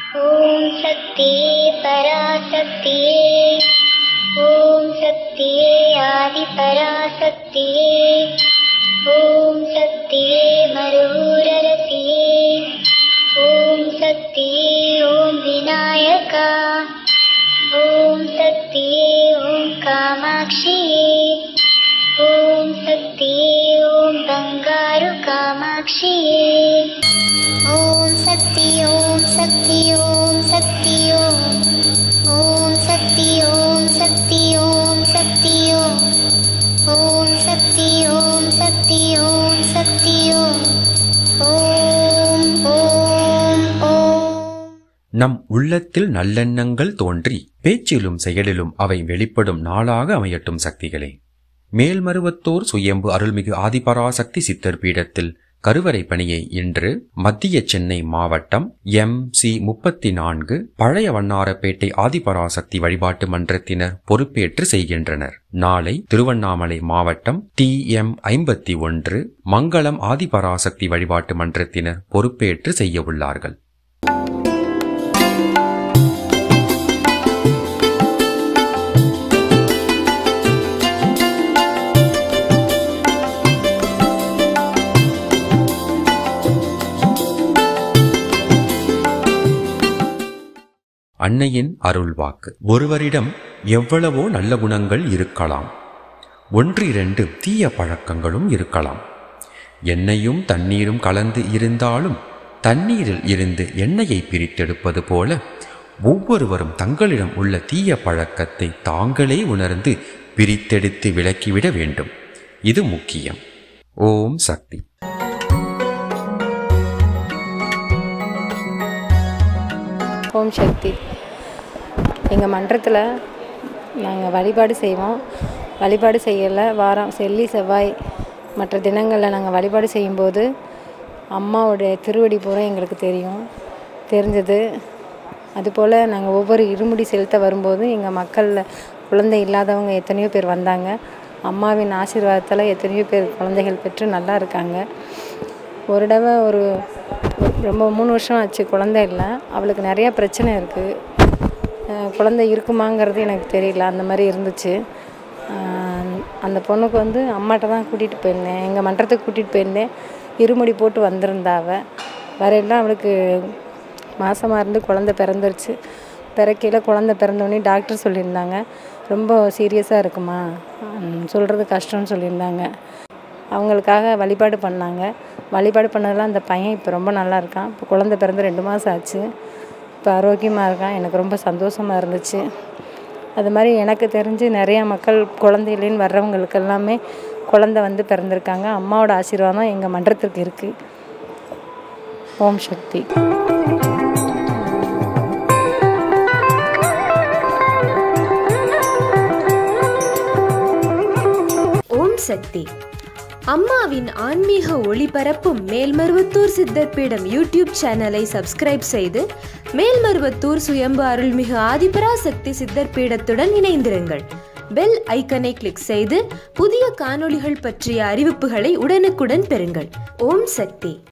ஓம் சக்தியே பராசக்தியே ஓம் சக்தியே ஆதி பராசக்தியே ஓம் சக்தியே மருரரசியே ஓம் சக்தியே ஓம் விநாயகா ஓம் சக்தியே ஓம் காமாட்சியே ஓம் சக்தியே ஓம் பங்காரு காமாட்சியே ஓம் சக்தி ஓம் சக்தி ஓம் சக்தி ஓம் ஓம் சக்தி ஓம் சக்தி ஓம் சக்தி ஓம் ஓம் சக்தி ஓம் சக்தி ஓம் சக்தி ஓம் ஓம் ஓம் ஓம் நம் உள்ளத்தில் நல்லெண்ணங்கள் தோன்றி பேச்சிலும் செயலிலும் அவை வெளிப்படும் நாளாக அமையட்டும் சக்திகளே மேல்மருவத்தூர் சுயம்பு அருள்மிகு ஆதிபராசக்தி சித்தர் பீடத்தில் கருவறை பணியை இன்று மத்திய சென்னை மாவட்டம் எம் சி முப்பத்தி நான்கு பழைய வண்ணாரப்பேட்டை ஆதிபராசக்தி வழிபாட்டு மன்றத்தினர் பொறுப்பேற்று செய்கின்றனர் நாளை திருவண்ணாமலை மாவட்டம் டி எம் ஐம்பத்தி ஒன்று மங்களம் ஆதிபராசக்தி வழிபாட்டு மன்றத்தினர் பொறுப்பேற்று செய்ய உள்ளார்கள் அன்னையின் அருள்வாக்கு ஒருவரிடம் எவ்வளவோ நல்ல குணங்கள் இருக்கலாம் ஒன்றிரண்டு தீய பழக்கங்களும் இருக்கலாம் எண்ணெயும் தண்ணீரும் கலந்து இருந்தாலும் தண்ணீரில் இருந்து எண்ணெயை பிரித்தெடுப்பது போல ஒவ்வொருவரும் தங்களிடம் உள்ள தீய பழக்கத்தை தாங்களே உணர்ந்து பிரித்தெடுத்து விலக்கிவிட வேண்டும் இது முக்கியம் ஓம் சக்தி ஓம் சக்தி எங்கள் மன்றத்தில் நாங்கள் வழிபாடு செய்வோம் வழிபாடு செய்யல வாரம் வெள்ளி செவ்வாய் மற்ற தினங்களில் நாங்கள் வழிபாடு செய்யும்போது அம்மாவுடைய திருவடி பூரா எங்களுக்கு தெரியும் தெரிஞ்சது அதுபோல் நாங்கள் ஒவ்வொரு இருமுடி செலுத்த வரும்போது எங்கள் மக்களில் குழந்தை இல்லாதவங்க எத்தனையோ பேர் வந்தாங்க அம்மாவின் ஆசீர்வாதத்தால் எத்தனையோ பேர் குழந்தைகள் பெற்று நல்லா இருக்காங்க ஒரு தடவை ஒரு ரொம்ப மூணு வருஷம் ஆச்சு குழந்தை இல்லை அவளுக்கு நிறையா பிரச்சனை இருக்குது அஹ் குழந்தை இருக்குமாங்கிறது எனக்கு தெரியல அந்த மாதிரி இருந்துச்சு அஹ் அந்த பொண்ணுக்கு வந்து அம்மாட்ட தான் கூட்டிகிட்டு போயிருந்தேன் எங்கள் மன்றத்துக்கு கூட்டிகிட்டு போயிருந்தேன் இருமுடி போட்டு வந்திருந்தா அவள் வரையெல்லாம் அவளுக்கு மாசமாக இருந்து குழந்தை பிறந்துருச்சு பிறக்கையில் குழந்தை பிறந்தோடனே டாக்டர் சொல்லியிருந்தாங்க ரொம்ப சீரியஸாக இருக்குமா சொல்கிறது கஷ்டம்னு சொல்லியிருந்தாங்க அவங்களுக்காக வழிபாடு பண்ணாங்க வழிபாடு பண்ணதில் அந்த பையன் இப்போ ரொம்ப நல்லா இருக்கான் இப்போ குழந்தை பிறந்து ரெண்டு மாதம் ஆச்சு இப்போ ஆரோக்கியமாக இருக்கான் எனக்கு ரொம்ப சந்தோஷமாக இருந்துச்சு அது மாதிரி எனக்கு தெரிஞ்சு நிறையா மக்கள் குழந்தை இல்லைன்னு வர்றவங்களுக்கு எல்லாமே குழந்தை வந்து பிறந்திருக்காங்க அம்மாவோட ஆசீர்வாதம் எங்கள் மன்றத்திற்கு இருக்குது ஓம் சக்தி ஓம் சக்தி அம்மாவின் ஆன்மீக ஒளிபரப்பும் மேல்மருவத்தூர் சித்தர் பீடம் யூடியூப் சேனலை சப்ஸ்கிரைப் செய்து மேல்மருவத்தூர் சுயம்பு அருள்மிகு ஆதிபராசக்தி சித்தர் பீடத்துடன் இணைந்திருங்கள் பெல் ஐக்கனை கிளிக் செய்து புதிய காணொளிகள் பற்றிய அறிவிப்புகளை உடனுக்குடன் பெறுங்கள் ஓம் சக்தி